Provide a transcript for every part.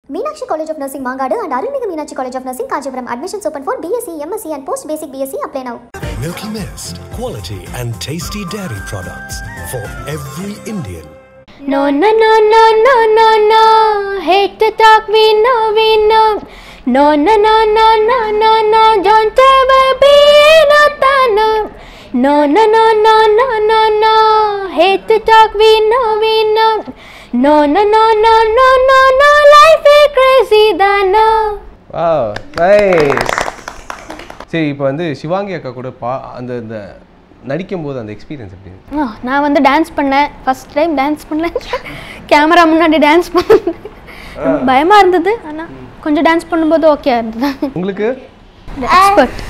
Meenakshi College of Nursing Mangadu and Arulmigu Meenakshi College of Nursing Kanchipuram. Admissions open for BSc, MSc and Post Basic BSc. Apply now. Milky Mist, quality and tasty dairy products for every Indian. No, no, no, no, no, no, no. Hate to talk, we know, we know. No, no, no, no, no, no, no. Don't ever be no, no. No, no, no, no, no, no, no. Hate to talk, we know, we know. No, no, no, no, no, no, no. Life is crazy, than no. வா nice சரி இப்போ வந்து சிவாங்கி அக்கா கூட பா அந்த இந்த நடிக்கும் போது அந்த எக்ஸ்பீரியன்ஸ் எப்படி இருந்துச்சு? ஆ, நான் வந்து டான்ஸ் பண்ணேன் ஃபர்ஸ்ட் டைம் டான்ஸ் பண்ணேன் கேமரா முன்னாடி டான்ஸ் பண்ணேன் பயமாக இருந்தது ஆனால் கொஞ்சம் டான்ஸ் பண்ணும்போது ஓகே இருந்தது உங்களுக்கு எக்ஸ்பர்ட்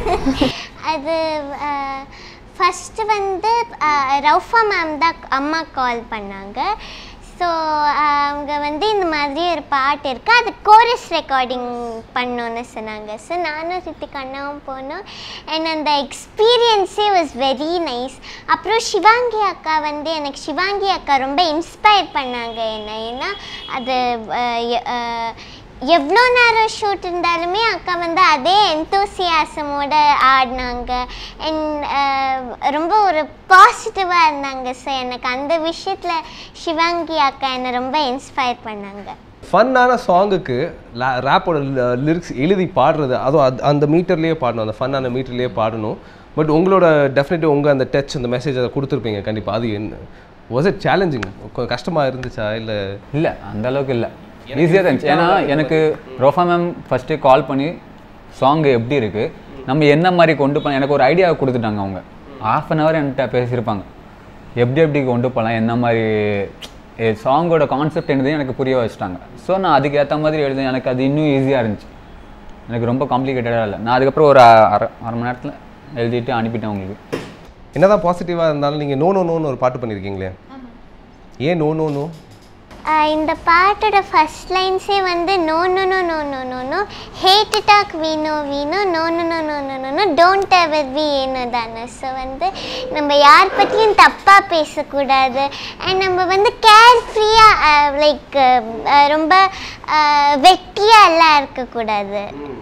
அது ஃபஸ்ட்டு வந்து அஹ், ரவுஃபா மேம் தான் அம்மா கால் பண்ணாங்க ஸோ அவங்க வந்து இந்த மாதிரி ஒரு பாட்டு இருக்குது அது கோரஸ் ரெக்கார்டிங் பண்ணோன்னு சொன்னாங்க ஸோ நானும் ரித்திக் அண்ணாவும் போனோம் அண்ட் அந்த எக்ஸ்பீரியன்ஸே வாஸ் வெரி நைஸ் அப்புறம் சிவாங்கி அக்கா வந்து எனக்கு சிவாங்கி அக்கா ரொம்ப இன்ஸ்பயர் பண்ணாங்க என்ன ஏன்னா அது அஹ், எ- அஹ், எவ்வளோ நேரம் ஷூட் இருந்தாலுமே அக்கா வந்து அதே எந்தோசியாசமோட ஆடினாங்க அண்ட் ரொம்ப ஒரு பாசிட்டிவாக இருந்தாங்க ஸோ எனக்கு அந்த விஷயத்தில் சிவாங்கி அக்கா என்னை ரொம்ப இன்ஸ்பயர் பண்ணாங்க ஃபன்னான சாங்குக்கு ரேப்போட லிரிக்ஸ் எழுதி பாடுறது அதுவும் அது அந்த மீட்டர்லேயே பாடணும் அந்த ஃபன்னான மீட்டர்லேயே பாடணும் பட் உங்களோட டெஃபினெட்லி உங்கள் அந்த டச் அந்த மெசேஜ் அதை கொடுத்துருப்பீங்க கண்டிப்பாக அது என்ன வாஸ் இட் சேலஞ்சிங் கஷ்டமாக இருந்துச்சா இல்லை இல்லை அந்த அளவுக்கு இல்லை ஈஸியாக தான் இருந்துச்சு ஏன்னா எனக்கு ரோஃபா மேம் ஃபஸ்ட்டு கால் பண்ணி சாங் எப்படி இருக்குது நம்ம என்ன மாதிரி கொண்டு போகலாம் எனக்கு ஒரு ஐடியா கொடுத்துட்டாங்க அவங்க ஆஃப் அன் ஹவர் என்கிட்ட பேசியிருப்பாங்க எப்படி எப்படி கொண்டு போகலாம் என்ன மாதிரி சாங்கோட கான்செப்ட் என்னது எனக்கு புரிய வச்சுட்டாங்க ஸோ நான் அதுக்கு ஏற்ற மாதிரி எழுத எனக்கு அது இன்னும் ஈஸியாக இருந்துச்சு எனக்கு ரொம்ப காம்ப்ளிகேட்டடாக இல்லை நான் அதுக்கப்புறம் ஒரு அரை அரை மணி நேரத்தில் எழுதிட்டு அனுப்பிட்டேன் உங்களுக்கு என்னதான் பாசிட்டிவாக இருந்தாலும் நீங்கள் நோ நோ நோன்னு ஒரு பாட்டு பண்ணியிருக்கீங்களே ஏன் நோ நோ நோ ஆஹ் இந்த பாட்டோட ஃபர்ஸ்ட் லைன்ஸே வந்து no no no no no no no hate talk வீணோ வீணோ no no no no no no no don't ever be ஏனோ தானே ஸோ வந்து நம்ம யார் பற்றியும் தப்பாக பேசக்கூடாது அண்ட் நம்ம வந்து கேர் ஃப்ரீயாக லைக் ரொம்ப வெட்டியாக எல்லாம் இருக்கக்கூடாது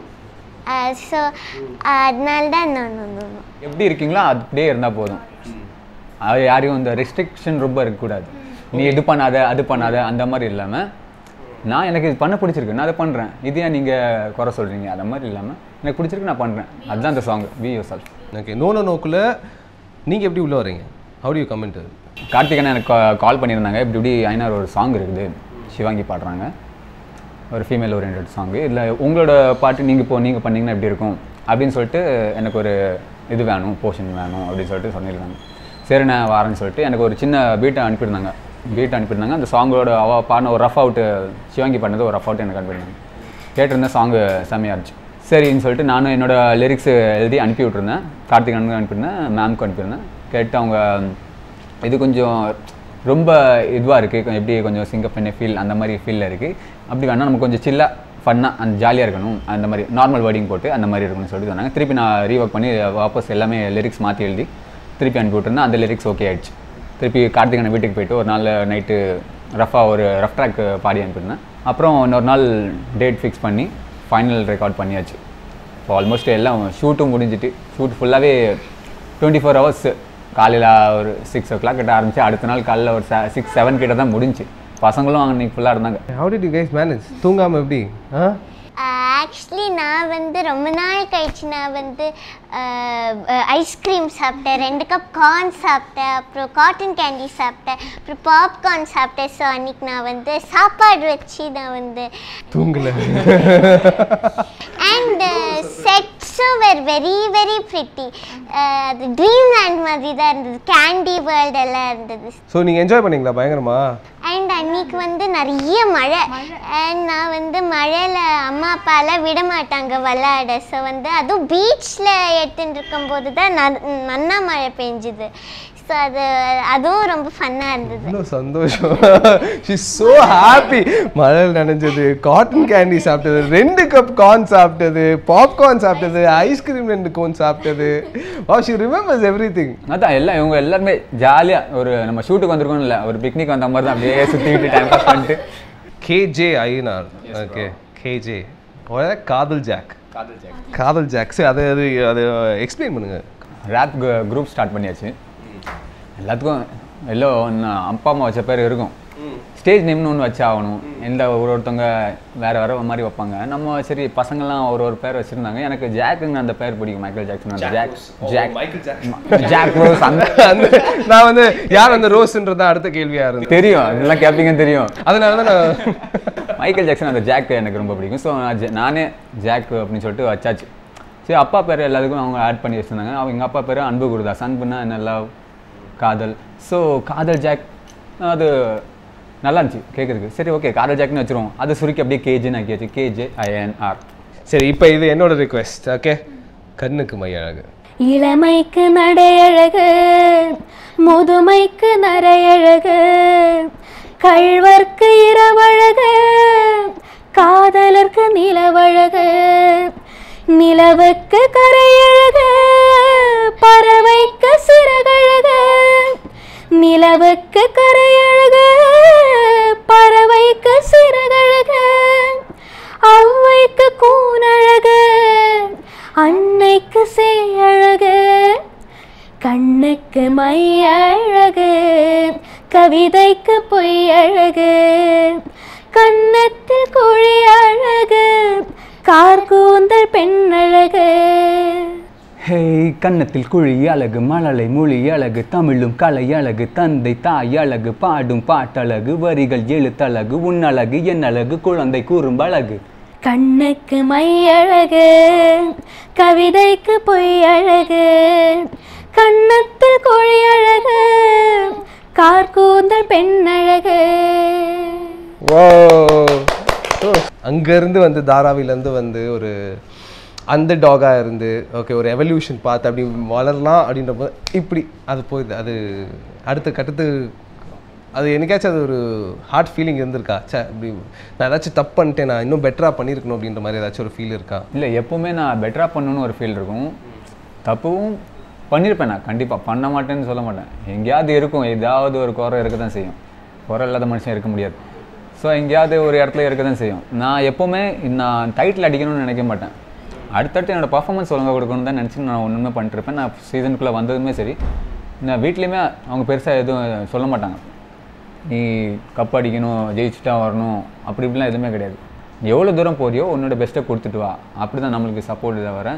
ஸோ அதனால தான் நோ நோ நோ நோ எப்படி இருக்கீங்களோ அப்படியே இருந்தால் போதும் அது யாரையும் இந்த ரெஸ்ட்ரிக்ஷன் ரொம்ப இருக்கக்கூடாது நீ இது பண்ணாத அது பண்ணாத அந்த மாதிரி இல்லாமல் நான் எனக்கு இது பண்ண பிடிச்சிருக்கு நான் அதை பண்ணுறேன் இது ஏன் நீங்கள் குறை சொல்கிறீங்க அந்த மாதிரி இல்லாமல் எனக்கு பிடிச்சிருக்கு நான் பண்ணுறேன் அதுதான் அந்த song be yourself okay no no நோக்குள்ளே நீங்கள் எப்படி உள்ளே வரீங்க ஹவு யூ கமெண்ட் கார்த்திகன் எனக்கு கால் பண்ணியிருந்தாங்க இப்படி இப்படி ஐநார் ஒரு சாங் இருக்குது சிவாங்கி பாடுறாங்க ஒரு ஃபீமேல் ஓரியன்ட் சாங்கு இல்லை உங்களோட பாட்டு நீங்கள் இப்போ நீங்கள் பண்ணீங்கன்னா எப்படி இருக்கும் அப்படின்னு சொல்லிட்டு எனக்கு ஒரு இது வேணும் போர்ஷன் வேணும் அப்படின்னு சொல்லிட்டு சொல்லியிருந்தாங்க சரி நான் வரேன்னு சொல்லிட்டு எனக்கு ஒரு சின்ன பீட்டை அனுப்பியிருந்தாங்க பீட் அனுப்பியிருந்தாங்க அந்த சாங்கோட அவ பாடின ஒரு ரஃப் அவுட்டு சிவாங்கி பண்ணது ஒரு ரஃப் அவுட் எனக்கு அனுப்பியிருந்தாங்க கேட்டிருந்த சாங்கு செம்மையாக இருந்துச்சு சரின்னு சொல்லிட்டு நானும் என்னோட லிரிக்ஸ் எழுதி அனுப்பி விட்ருந்தேன் கார்த்திகனுக்கு அனுப்பியிருந்தேன் மேம்க்கு அனுப்பியிருந்தேன் கேட்டு அவங்க இது கொஞ்சம் ரொம்ப இதுவாக இருக்குது எப்படி கொஞ்சம் சிங்கப் பண்ண ஃபீல் அந்த மாதிரி ஃபீலில் இருக்குது அப்படி வேணால் நம்ம கொஞ்சம் சில்லாக ஃபன்னாக அந்த ஜாலியாக இருக்கணும் அந்த மாதிரி நார்மல் வேர்டிங் போட்டு அந்த மாதிரி இருக்கணும்னு சொல்லிட்டு சொன்னாங்க திருப்பி நான் ரீஒர்க் பண்ணி வாபஸ் எல்லாமே லிரிக்ஸ் மாற்றி எழுதி திருப்பி அனுப்பி விட்டுருந்தேன் அந்த லிரிக்ஸ் ஓகே ஆயிடுச்சு திருப்பி கார்த்திகனை வீட்டுக்கு போயிட்டு ஒரு நாள் நைட்டு ரஃபாக ஒரு ரஃப் ட்ராக் பாடி அனுப்பியிருந்தேன் அப்புறம் இன்னொரு நாள் டேட் ஃபிக்ஸ் பண்ணி ஃபைனல் ரெக்கார்ட் பண்ணியாச்சு இப்போ ஆல்மோஸ்ட் எல்லாம் ஷூட்டும் முடிஞ்சிட்டு ஷூட் ஃபுல்லாகவே டுவெண்ட்டி ஃபோர் ஹவர்ஸ் காலையில் ஒரு சிக்ஸ் ஓ கிளாக் கிட்ட ஆரம்பிச்சு அடுத்த நாள் காலையில் ஒரு சிக்ஸ் செவன் கிட்ட தான் முடிஞ்சு பசங்களும் அன்னைக்கு ஃபுல்லாக இருந்தாங்க how did you guys manage தூங்காமல் எப்படி ஆ ஆக்சுவலி நான் வந்து ரொம்ப நாள் கழிச்சு நான் வந்து ஐஸ்கிரீம் சாப்பிட்டேன் ரெண்டு கப் கார்ன் சாப்பிட்டேன் அப்புறம் காட்டன் கேண்டி சாப்பிட்டேன் அப்புறம் பாப்கார்ன் சாப்பிட்டேன் ஸோ அன்னைக்கு நான் வந்து சாப்பாடு வச்சு நான் வந்து தூங்கலை அண்ட் செட்ஸும் வேர் வெரி வெரி ப்ரிட்டி அது ட்ரீம் லேண்ட் மாதிரி தான் இருந்தது கேண்டி வேர்ல்ட் எல்லாம் இருந்தது ஸோ நீங்கள் என்ஜாய் பண்ணீங்களா பயங்கரமா அண்ட் அன்னைக்கு வந்து நிறைய மழை அண்ட் நான் வந்து மழையில் அம்மா அப்பாலாம் விட மாட்டாங்க விளையாட ஸோ வந்து அதுவும் பீச்சில் எடுத்துட்டு இருக்கும்போது தான் ந- நன்னா மழை பெஞ்சுது ஸோ அது அதுவும் ரொம்ப ஃபன்னாக இருந்தது இவ்வளோ சந்தோஷம் ஷி ஸோ ஹாப்பி மழையில் நனைஞ்சது காட்டன் கேண்டி சாப்பிட்டது ரெண்டு கப் கார்ன் சாப்பிட்டது பாப்கார்ன் சாப்பிட்டது ஐஸ்கிரீம் ரெண்டு கோன் சாப்பிட்டது வா ஷி ரிமெம்பர்ஸ் எவ்ரி திங் அதான் எல்லாம் இவங்க எல்லாருமே ஜாலியாக ஒரு நம்ம ஷூட்டுக்கு வந்திருக்கோம் இல்லை ஒரு பிக்னிக் வந்த மாதிரி தான் அப்படியே சுற்றிக்கிட்டு டைம் பாஸ் பண்ணிட்டு கேஜே ஐயனார் ஓகே கேஜே காதல் ஜாக் காதல் ஜாக் சரி அது அது அது எக்ஸ்பிளைன் பண்ணுங்க ரேப் குரூப் ஸ்டார்ட் பண்ணியாச்சு எல்லாத்துக்கும் எல்லோ நான் அப்பா அம்மா வச்ச பேர் இருக்கும் ஸ்டேஜ் நேம்னு ஒன்று வச்சு ஆகணும் எந்த ஒரு ஒருத்தவங்க வேற வேற மாதிரி வைப்பாங்க நம்ம சரி பசங்கள்லாம் ஒரு ஒரு பேர் வச்சுருந்தாங்க எனக்கு ஜாக்குங்க அந்த பேர் பிடிக்கும் மைக்கேல் ஜாக்சன் அந்த ஜாக் ஜாக் ஜாக் ரோஸ் அந்த அந்த நான் வந்து யார் அந்த ரோஸ்ன்றது தான் அடுத்த கேள்வியா இருந்து தெரியும் இதெல்லாம் கேட்பீங்கன்னு தெரியும் அதனால தான் நான் மைக்கேல் ஜாக்சன் அந்த ஜாக் எனக்கு ரொம்ப பிடிக்கும் ஸோ நானே ஜாக் அப்படின்னு சொல்லிட்டு வச்சாச்சு சரி அப்பா பேர் எல்லாத்துக்கும் அவங்க ஆட் பண்ணி வச்சுருந்தாங்க அவங்க எங்கள் அப்பா பேர் அன்பு குருதாஸ் அன்புனா என்ன லவ் காதல் ஸோ காதல் ஜாக் அது நல்லா இருந்துச்சு கேட்குறதுக்கு சரி ஓகே காதல் ஜாக்னு வச்சிருவோம் அது சுருக்கி அப்படியே கேஜின்னு ஆக்கியாச்சு கேஜே ஐஎன்ஆர் சரி இப்போ இது என்னோட ரிக்வெஸ்ட் ஓகே கண்ணுக்கு மை அழகு இளமைக்கு நடையழகு முதுமைக்கு நரையழகு கழ்வர்க்கு இரவழகு காதலர்க்கு நிலவழகு நிலவுக்கு கரையழகு பறவைக்கு சிறகழகு நிலவுக்கு கரையழகு பறவைக்கு சிறகழகு ஔவைக்கு கூனழகு அன்னைக்கு சேயழகு கண்ணுக்கு மை அழகு கவிதைக்கு பொய் அழகு கன்னத்தில் குழி அழகு கார்கூந்தல் பெண் அழகு ஹேய் கன்னத்தில் குழி அழகு மழலை மொழி அழகு தமிழும் கலை அழகு தந்தை தாய் அழகு பாடும் பாட்டழகு வரிகள் எழுத்தழகு உன்னழகு என் அழகு குழந்தை குறும்பழகு கண்ணுக்கு மை அழகு கவிதைக்கு பொய் அழகு கன்னத்தில் குழி அழகு கார்கூந்தல் பெண் அழகு ஓ அங்கேருந்து வந்து தாராவிலேருந்து வந்து ஒரு அந்த டாகாக இருந்து ஓகே ஒரு எவல்யூஷன் பார்த்து அப்படி வளரலாம் அப்படின்ற போது இப்படி அது போயிடுது அது அடுத்த கட்டத்து அது என்னைக்காச்சும் அது ஒரு ஹார்ட் ஃபீலிங் இருந்திருக்கா சே இப்படி நான் ஏதாச்சும் தப்பு பண்ணிட்டேன் நான் இன்னும் பெட்டராக பண்ணியிருக்கணும் அப்படின்ற மாதிரி ஏதாச்சும் ஒரு ஃபீல் இருக்கா இல்லை எப்போவுமே நான் பெட்டராக பண்ணணும்னு ஒரு ஃபீல் இருக்கும் தப்பும் பண்ணியிருப்பேன் நான் கண்டிப்பாக பண்ண மாட்டேன்னு சொல்ல மாட்டேன் எங்கேயாவது இருக்கும் ஏதாவது ஒரு குறை இருக்க தான் செய்யும் குறை இல்லாத மனுஷன் இருக்க முடியாது ஸோ எங்கேயாவது ஒரு இடத்துல இருக்க தான் செய்யும் நான் எப்போவுமே நான் டைட்டில் அடிக்கணும்னு நினைக்க மாட்டேன் அடுத்தடுத்து என்னோட பர்ஃபார்மன்ஸ் ஒழுங்காக கொடுக்கணும் தான் நினச்சி நான் ஒன்றுமே பண்ணிட்டுருப்பேன் நான் சீசனுக்குள்ளே வந்ததுமே சரி நான் வீட்லேயுமே அவங்க பெருசாக எதுவும் சொல்ல மாட்டாங்க நீ கப் அடிக்கணும் ஜெயிச்சுட்டா வரணும் அப்படி இப்படிலாம் எதுவுமே கிடையாது நீ எவ்வளோ தூரம் போறியோ உன்னோட பெஸ்ட்டை கொடுத்துட்டு வா அப்படி தான் நம்மளுக்கு சப்போர்ட் இதை வர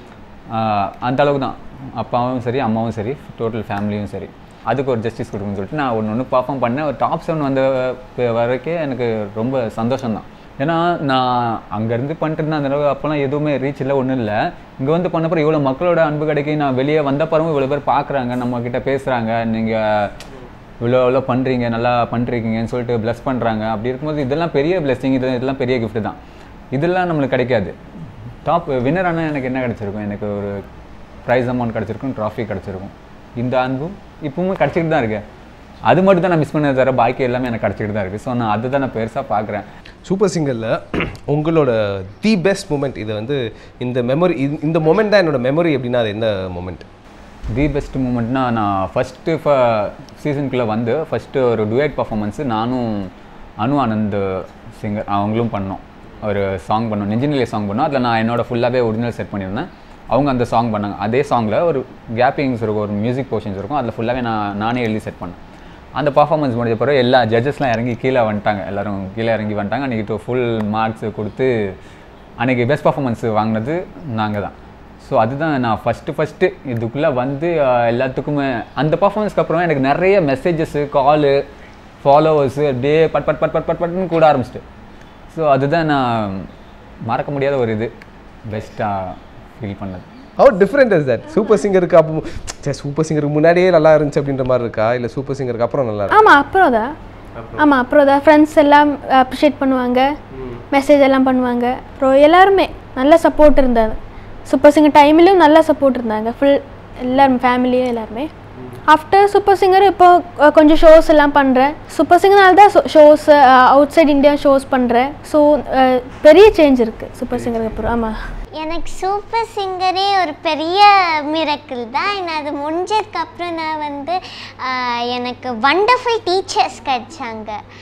அந்த அளவுக்கு தான் அப்பாவும் சரி அம்மாவும் சரி டோட்டல் ஃபேமிலியும் சரி அதுக்கு ஒரு ஜஸ்டிஸ் கொடுக்கணும்னு சொல்லிட்டு நான் ஒன்று ஒன்று பர்ஃபார்ம் பண்ணேன் ஒரு டாப் செவன் வந்த ப- வரைக்கும் எனக்கு ரொம்ப சந்தோஷம் தான் ஏன்னா நான் அங்கேருந்து பண்ணிட்டு இருந்தேன் அந்த அளவுக்கு அப்போலாம் எதுவுமே ரீச் இல்லை ஒன்றும் இல்லை இங்கே வந்து பண்ணப்பறம் இவ்வளோ மக்களோட அன்பு கிடைக்கி நான் வெளியே வந்த பிறகும் இவ்வளோ பேர் பார்க்குறாங்க நம்ம கிட்ட பேசுகிறாங்க நீங்கள் இவ்வளோ இவ்வளோ பண்ணுறீங்க நல்லா பண்ணுறீங்கன்னு சொல்லிட்டு ப்ளஸ் பண்ணுறாங்க அப்படி இருக்கும்போது இதெல்லாம் பெரிய blessing இது இதெல்லாம் பெரிய gift தான் இதெல்லாம் நம்மளுக்கு கிடைக்காது டாப் வின்னர் ஆனால் எனக்கு என்ன கிடச்சிருக்கும் எனக்கு ஒரு ப்ரைஸ் அமௌண்ட் கிடச்சிருக்கும் ட்ராஃபி கிடச்சிருக்கும் இந்த அன்பும் இப்பவும் கிடச்சிக்கிட்டு தான் இருக்கு அது மட்டும் தான் நான் மிஸ் பண்ணது தவிர பாக்கி எல்லாமே எனக்கு கிடச்சிக்கிட்டு தான் இருக்குது ஸோ நான் அதுதான் நான் பெருசாக பார்க்குறேன் சூப்பர் சிங்கரில் உங்களோட தி பெஸ்ட் மூமெண்ட் இது வந்து இந்த மெமரி இந்த மூமெண்ட் தான் என்னோட மெமரி அப்படின்னா அது எந்த மூமெண்ட் தி பெஸ்ட் மூமெண்ட்னா நான் ஃபஸ்ட்டு ஃப சீசனுக்குள்ளே வந்து ஃபஸ்ட்டு ஒரு டுவேட் பர்ஃபார்மன்ஸு நானும் அனு ஆனந்த் சிங்கர் அவங்களும் பண்ணோம் ஒரு சாங் பண்ணோம் நெஞ்சினிலே சாங் பண்ணோம் அதில் நான் என்னோட ஃபுல்லாகவே ஒரிஜினல் செட் பண்ணியிருந்தேன் அவங்க அந்த சாங் பண்ணாங்க அதே சாங்கில் ஒரு கேப்பிங்ஸ் இருக்கும் ஒரு மியூசிக் போர்ஷன்ஸ் இருக்கும் அதில் ஃபுல்லாகவே நான் நானே எழுதி செட் பண்ணேன் அந்த பர்ஃபார்மன்ஸ் முடிஞ்ச பிறகு எல்லா ஜட்ஜஸ்லாம் இறங்கி கீழே வந்துட்டாங்க எல்லாரும் கீழே இறங்கி வந்துட்டாங்க அன்றைக்கி ஃபுல் மார்க்ஸ் கொடுத்து அன்றைக்கி பெஸ்ட் பர்ஃபார்மன்ஸ் வாங்கினது நாங்கள் தான் ஸோ அதுதான் நான் ஃபஸ்ட்டு ஃபஸ்ட்டு இதுக்குள்ளே வந்து அஹ், எல்லாத்துக்குமே அந்த பர்ஃபார்மன்ஸ்க்கு அப்புறம் எனக்கு நிறைய மெசேஜஸ்ஸு காலு ஃபாலோவர்ஸு அப்படியே but but but but but பட்னு கூட ஆரம்பிச்சிட்டு ஸோ அதுதான் நான் மறக்க முடியாத ஒரு இது பெஸ்ட்டாக ஃபீல் பண்ணது how different is that super சிங்கருக்கு அப்போ சரி சூப்பர் சிங்கருக்கு முன்னாடியே நல்லா இருந்துச்சு அப்படின்ற மாதிரி இருக்கா இல்லை சூப்பர் சிங்கருக்கு அப்புறம் நல்லா இருக்கா ஆமாம் அப்புறம் தான் ஆமாம் அப்புறம் தான் ஃப்ரெண்ட்ஸ் எல்லாம் அப்ரிஷியேட் பண்ணுவாங்க மெசேஜ் எல்லாம் பண்ணுவாங்க அப்புறம் எல்லாருமே நல்ல சப்போர்ட் இருந்தாங்க சூப்பர் சிங்கர் டைம்லேயும் நல்ல சப்போர்ட் இருந்தாங்க ஃபுல் எல்லாரும் ஃபேமிலியும் எல்லாருமே ஆஃப்டர் சூப்பர் சிங்கர் இப்போ அஹ், கொஞ்சம் ஷோஸ் எல்லாம் பண்ணுறேன் சூப்பர் சிங்கர்னால தான் shows outside India shows பண்ணுறேன் ஸோ பெரிய சேஞ்ச் இருக்குது சூப்பர் சிங்கருக்கு அப்புறம் ஆமாம் எனக்கு சூப்பர் சிங்கரே ஒரு பெரிய மிரக்கிள் தான் நான் அது முடிஞ்சதுக்கப்புறம் நான் வந்து ஆஹ், எனக்கு வண்டர்ஃபுல் டீச்சர்ஸ் கிடைச்சாங்க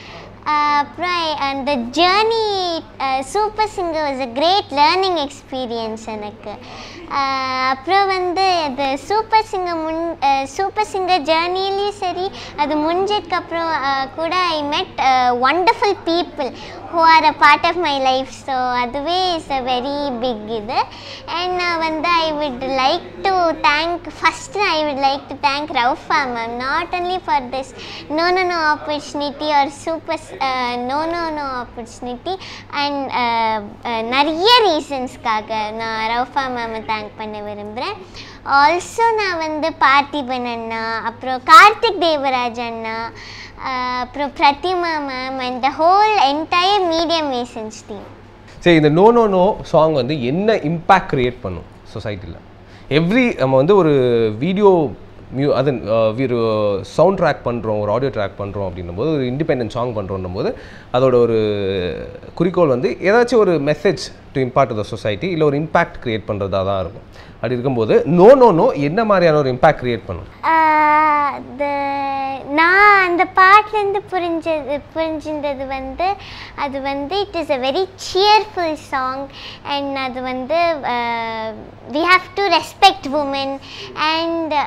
அப்புறம் அந்த journey super singer was a great learning experience எனக்கு ஆஹ் அப்புறம் வந்து அது சூப்பர் சிங்கர் முன் சூப்பர் சிங்கர் ஜேர்னிலையும் சரி அது முடிஞ்சதுக்கப்புறம் கூட I met wonderful people who are a part of my life so அதுவே இஸ் அ வெரி பிக் இது அண்ட் நான் வந்து I would like to thank first I would like to thank Raufa ma'am not only for this no no no opportunity R super no no no opportunity and நிறைய ரீசன்ஸ்க்காக நான் ரவுஃபா மேமை thank பண்ண விரும்புகிறேன் also நான் வந்து பார்த்திபன் அண்ணா அப்புறம் கார்த்திக் தேவராஜ் அண்ணா ஆஹ் அப்புறம் Prathima ma'am and the whole entire medium masons team சரி இந்த நோ நோ நோ சாங் வந்து என்ன இம்பேக்ட் கிரியேட் பண்ணும் சொசைட்டியில் எவ்ரி நம்ம வந்து ஒரு வீடியோ மியூ அது ஒரு சவுண்ட் ட்ராக் பண்ணுறோம் ஒரு ஆடியோ ட்ராக் பண்ணுறோம் அப்படின்னும் போது ஒரு இண்டிபெண்டன்ட் சாங் பண்ணுறோன்னும் போது அதோட ஒரு குறிக்கோள் வந்து ஏதாச்சும் ஒரு message to impart the society இல்லை ஒரு இம்பேக்ட் கிரியேட் பண்ணுறதா தான் இருக்கும் அப்படி இருக்கும்போது நோ நோ நோ என்ன மாதிரியான ஒரு இம்பேக்ட் கிரியேட் பண்ணும் அது நான் அந்த பாட்டிலேருந்து புரிஞ்சது புரிஞ்சிருந்தது வந்து அது வந்து it is a very cheerful song and அது வந்து we have to respect women and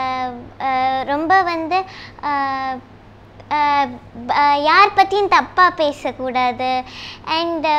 ரொம்ப வந்து ஆஹ், ஆஹ், ஆஹ், யார் பற்றியும் தப்பாக பேசக்கூடாது அண்ட்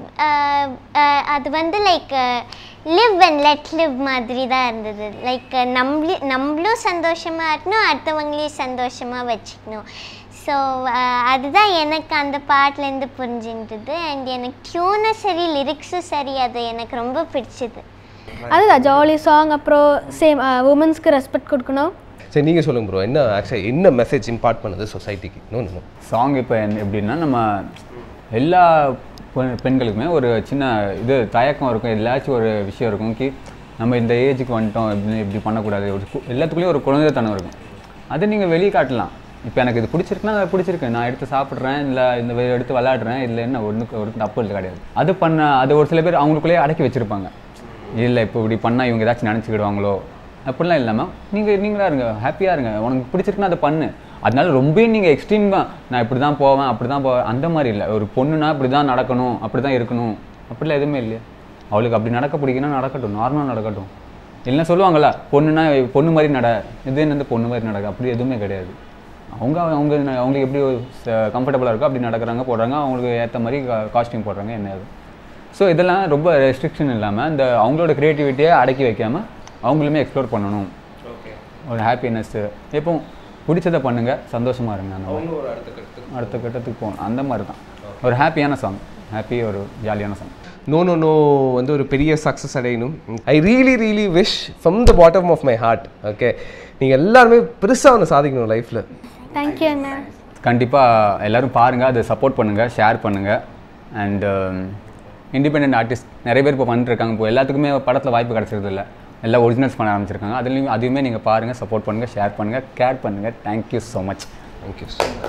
அது வந்து like live and let live மாதிரி தான் இருந்தது லைக் நம்மளே நம்மளும் சந்தோஷமாக இருக்கணும் அடுத்தவங்களையும் சந்தோஷமாக வச்சுக்கணும் ஸோ அதுதான் எனக்கு அந்த பாட்டிலேருந்து புரிஞ்சுன்றது அண்ட் எனக்கு டியூனும் சரி லிரிக்ஸும் சரி அது எனக்கு ரொம்ப பிடிச்சது அதுதான் ஜாலி சாங் அப்புறம் சேம் உமன்ஸ்க்கு ரெஸ்பெக்ட் கொடுக்கணும் சரி நீங்கள் சொல்லுங்க ப்ரோ என்ன ஆக்சுவலி என்ன மெசேஜ் இம்பார்ட் பண்ணுது சொசைட்டிக்கு நோ நோ சாங் இப்போ எப்படின்னா நம்ம எல்லா பெண்- பெண்களுக்குமே ஒரு சின்ன இது தயக்கம் இருக்கும் எல்லாச்சும் ஒரு விஷயம் இருக்கும் கி நம்ம இந்த ஏஜுக்கு வந்துட்டோம் இப்படி இப்படி பண்ணக்கூடாது ஒரு கு- எல்லாத்துக்குள்ளேயும் ஒரு குழந்தைத்தனம் இருக்கும் அதை நீங்கள் வெளியே காட்டலாம் இப்போ எனக்கு இது பிடிச்சிருக்குன்னா அது பிடிச்சிருக்கு நான் எடுத்து சாப்பிட்றேன் இல்லை இந்த வே- எடுத்து விளையாடுறேன் இதில் என்ன ஒன்றுக்கு ஒரு தப்பு இல்லை கிடையாது அது பண்ண அது ஒரு சில பேர் அவங்களுக்குள்ளேயே அடக்கி வச்சுருப்பாங்க இல்லை இப்போ இப்படி பண்ணால் இவங்க ஏதாச்சும் நினச்சிக்கிடுவாங்களோ அப்படிலாம் இல்லாமல் நீங்கள் நீங்களா இருங்க ஹாப்பியாக இருங்க உனக்கு பிடிச்சிருக்குன்னா அதை பண்ணு அதனால ரொம்ப நீங்கள் எக்ஸ்ட்ரீமாக நான் இப்படி தான் போவேன் அப்படி தான் போவேன் அந்த மாதிரி இல்லை ஒரு பொண்ணுனா இப்படி தான் நடக்கணும் அப்படி தான் இருக்கணும் அப்படிலாம் எதுவுமே இல்லையா அவளுக்கு அப்படி நடக்க பிடிக்குன்னா நடக்கட்டும் நார்மலாக நடக்கட்டும் இல்லைன்னா சொல்லுவாங்கள்ல பொண்ணுனா பொண்ணு மாதிரி நட இது என்னது பொண்ணு மாதிரி நடக்க அப்படி எதுவுமே கிடையாது அவங்க அவங்க அவங்களுக்கு எப்படி கம்ஃபர்டபுளாக இருக்கோ அப்படி நடக்கிறாங்க போடுறாங்க அவங்களுக்கு ஏற்ற மாதிரி காஸ்டியூம் போடுறாங்க என்ன அது ஸோ இதெல்லாம் ரொம்ப ரெஸ்ட்ரிக்ஷன் இல்லாமல் இந்த அவங்களோட க்ரியேட்டிவிட்டியை அடக்கி வைக்காமல் அவங்களுமே எக்ஸ்ப்ளோர் பண்ணணும் ஒரு ஹாப்பினஸ்ஸு எப்போ பிடிச்சதை பண்ணுங்கள் சந்தோஷமாக இருங்க அந்த மாதிரி அடுத்த கட்டத்துக்கு போகணும் அந்த மாதிரி தான் ஒரு ஹாப்பியான சாங் ஹாப்பி ஒரு ஜாலியான சாங் நோ நோ நோ வந்து ஒரு பெரிய சக்ஸஸ் அடையணும் I really really wish from the bottom of my heart okay நீங்கள் எல்லாருமே பெருசாக ஒன்று சாதிக்கணும் லைஃப்பில் தேங்க்யூ அண்ணா கண்டிப்பாக எல்லாரும் பாருங்கள் அதை சப்போர்ட் பண்ணுங்கள் ஷேர் பண்ணுங்கள் அண்ட் இண்டிபெண்டன்ட் ஆர்டிஸ்ட் நிறைய பேர் இப்போ பண்ணிட்டுருக்காங்க இப்போ எல்லாத்துக்குமே படத்தில் வாய்ப்பு கிடச்சிருது இல்லை எல்லாம் ஒரிஜினல்ஸ் பண்ண ஆரம்பிச்சிருக்காங்க அதுலேயும் அதையுமே நீங்கள் பாருங்கள் சப்போர்ட் பண்ணுங்கள் ஷேர் பண்ணுங்கள் கேர் பண்ணுங்கள் thank you so much thank you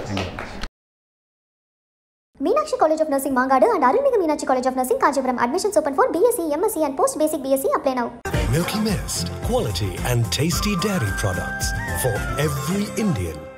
Meenakshi College of Nursing Mangadu and Arulmigu Meenakshi College of Nursing Kanchipuram. Admissions open for BSc, MSc and Post Basic BSc. Apply now. Milky Mist, quality and tasty dairy products for every Indian.